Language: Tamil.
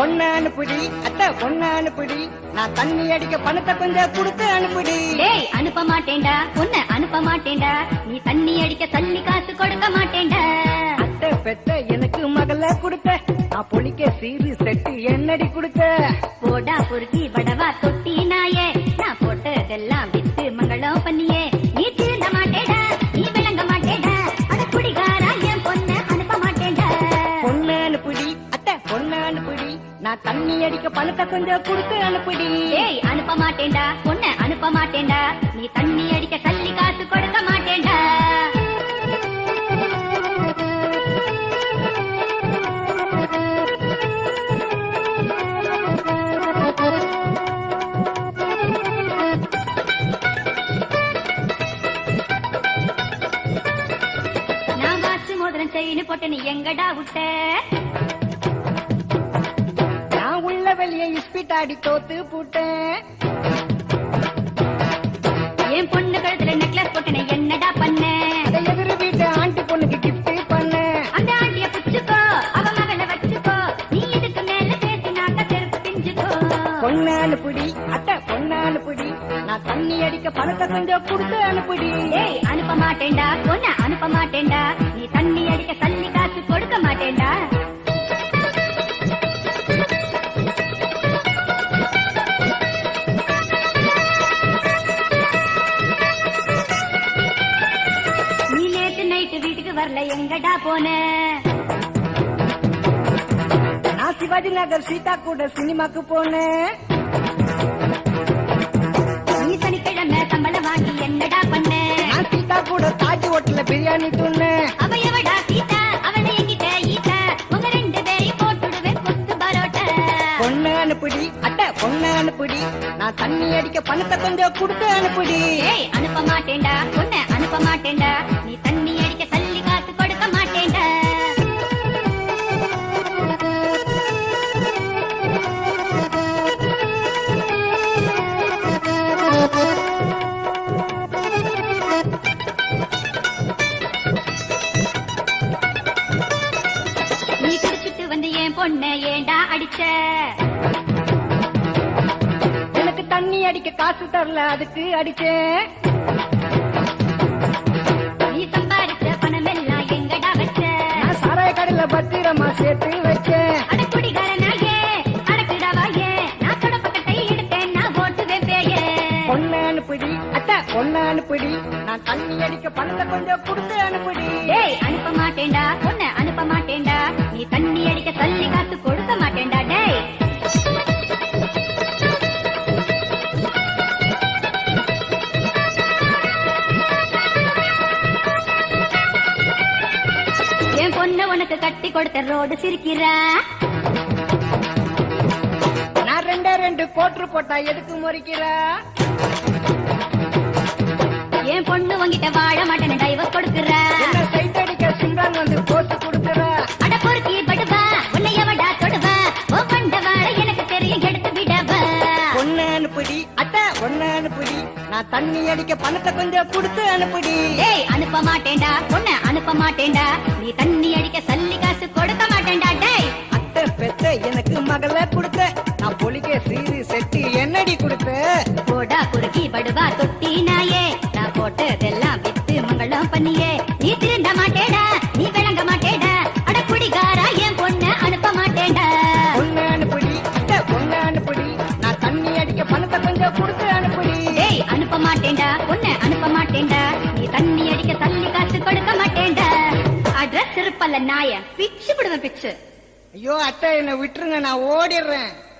பொண்ணு அனுப்புடி அத்தை பொண்ணு அனுப்புடி நான் தண்ணி அடிக்க பணத்தை கொஞ்சம் கொடுத்து அனுப்புடி டேய் அனுப்ப மாட்டேன்டா உன்னை அனுப்ப மாட்டேன்டா நீ தண்ணி அடிக்க தண்ணி காசு கொடுக்க மாட்டேன்டா அத்தை பெத்த எனக்கு மகள கொடுத்த நான் பொலிக்க சீரு செட்டு என்னடி கொடுத்த போடா பொறுக்கி வடவா தொட்டி நாயே நான் போட்டதெல்லாம் வித்து மங்களம் பண்ணியே நீ திருந்த மாட்டேடா நீ விளங்க மாட்டேடா அட குடிகாரா என் பொண்ண அனுப்ப மாட்டேன்டா பொண்ணு அனுப்புடி அத்தை பொண்ணு அனுப்புடி நான் தண்ணி அடிக்க பணத்தை கொஞ்சம் கொடுத்து அனுப்புடி டேய் அனுப்ப மாட்டேன்டா பொண்ண அனுப்ப மாட்டேன்டா நீ தண்ணி அடிக்க தள்ளி காசு கொடுக்க மாட்டேன்டா நான் வாச்சு மோதிரம் செயின்னு போட்டு நீ எங்கடா விட்ட நான் உள்ள வெளியே இஸ்பிட் ஆடி தோத்து போட்டேன் என் பொண்ணு கழுத்துல நெக்லஸ் போட்டு நீ என்னடா பண்ண அதை எதிர் வீட்டு ஆண்டி பொண்ணுக்கு கிஃப்ட் பண்ணேன் அந்த ஆண்டிய புடிச்சுக்கோ அவ மகளை வச்சுக்கோ நீ இதுக்கு மேல பேசினாக்க செருப்பு பிஞ்சுக்கோ பொண்ணு அனுப்புடி அத்தை பொண்ணு அனுப்புடி நான் தண்ணி அடிக்க பணத்தை கொஞ்சம் கொடுத்து அனுப்புடி டேய் அனுப்ப மாட்டேன்டா பொண்ண அனுப்ப மாட்டேன்டா நீ தண்ணி அடிக்க தண்ணி காசு கொடுக்க மாட்டேன்டா நீ நேத்து நைட்டு வீட்டுக்கு வரல எங்கடா போன நான் சிவாஜி நகர் சீதா கூட சினிமாக்கு போனேன் நீ சனிக்கிழமை சம்பளம் வாங்கி என்னடா பண்ண நான் சீதா கூட தாஜ் ஹோட்டல்ல பிரியாணி துண்ணேன் அவ எவடா சீதா அவளை என்கிட்ட ஈட்ட உங்க ரெண்டு பேரையும் போட்டுடுவேன் கொத்து பரோட்டா பொண்ணு அனுப்புடி அத்தை பொண்ணு அனுப்புடி நான் தண்ணி அடிக்க பணத்தை கொஞ்சம் கொடுத்து அனுப்புடி ஏய் அனுப்ப மாட்டேன்டா பொண்ண அனுப்ப மாட்டேன்டா நீ தண்ணி அடிக்க தள்ளி காசு கொடுக்க மாட்டேன்டா நீ குடிச்சிட்டு வந்து என் பொண்ண ஏண்டா அடிச்ச எனக்கு தண்ணி அடிக்க காசு தரல அதுக்கு அடிச்சேன் நீ சம்பாதிச்ச பணம் எல்லாம் எங்கடா வச்ச நான் சாராய கடையில பத்திரமா சேர்த்து வச்சேன் அட குடிகாரனாயே அடக்குடாவாயே நான் தொடப்பக்கட்டை எடுத்தேன் நான் ஓட்டுவேன் பேயே பொண்ணு அனுப்புடி அத்தை பொண்ணு அனுப்புடி நான் தண்ணி அடிக்க பணத்தை கொஞ்சம் கொடுத்து அனுப்புடி டேய் அனுப்ப மாட்டேன்டா பொண்ண அனுப்ப மாட்டேன்டா நீ தண்ணி அடிக்க தள்ளி காசு கொடுக்க மாட்டேன்டா டேய் என் பொண்ணு உனக்கு கட்டி கொடுத்த ரோடு சிரிக்கிறா நான் ரெண்டே ரெண்டு கோட்ரு போட்டா எதுக்கு முறைக்கிற என் பொண்ணு உன்கிட்ட வாழ மாட்டேன்னு டைவர்ஸ் கொடுக்குற என்ன சைட் அடிக்க சிம்ரான் வந்து போட்டு கொடுக்குற அட பொறுக்கி படுவா உன்னை எவடா தொடுவா ஓ கொண்ட வாழ எனக்கு தெரியும் எடுத்து விடவா பொண்ணு அனுப்புடி அத்தை பொண்ணு அனுப்புடி நான் தண்ணி அடிக்க பணத்தை கொஞ்சம் கொடுத்து அனுப்புடி டேய் அனுப்ப மாட்டேன்டா பொண்ண அனுப்ப மாட்டேன்டா நீ தண்ணி அடிக்க சல்லி காசு கொடுக்க மாட்டேன்டா டேய் அத்தை பெத்த எனக்கு மகள கொடுத்த நான் பொலிக்க சீரு செட்டு என்னடி கொடுத்த போடா குறுக்கி படுவா தொட்டி நாயே நான் போட்டதெல்லாம் வித்து மங்களம் பண்ணியே நீ திருந்த மாட்டேடா நீ விளங்க மாட்டேடா அட குடிகாரா என் பொண்ண அனுப்ப மாட்டேன்டா பொண்ணு அனுப்புடி அத்தை பொண்ணு அனுப்புடி நான் தண்ணி அடிக்க பணத்தை கொஞ்சம் கொடுத்து அனுப்புடி டேய் அனுப்ப மாட்டேன்டா பொண்ண அனுப்ப மாட்டேன்டா நீ தண்ணி அடிக்க தள்ளி காசு கொடுக்க மாட்டேன்டா அட்ரஸ் இருப்பல்ல நாய பிச்சு விடுவேன் பிச்சு ஐயோ அத்தை என்னை விட்டுருங்க நான் ஓடிடுறேன்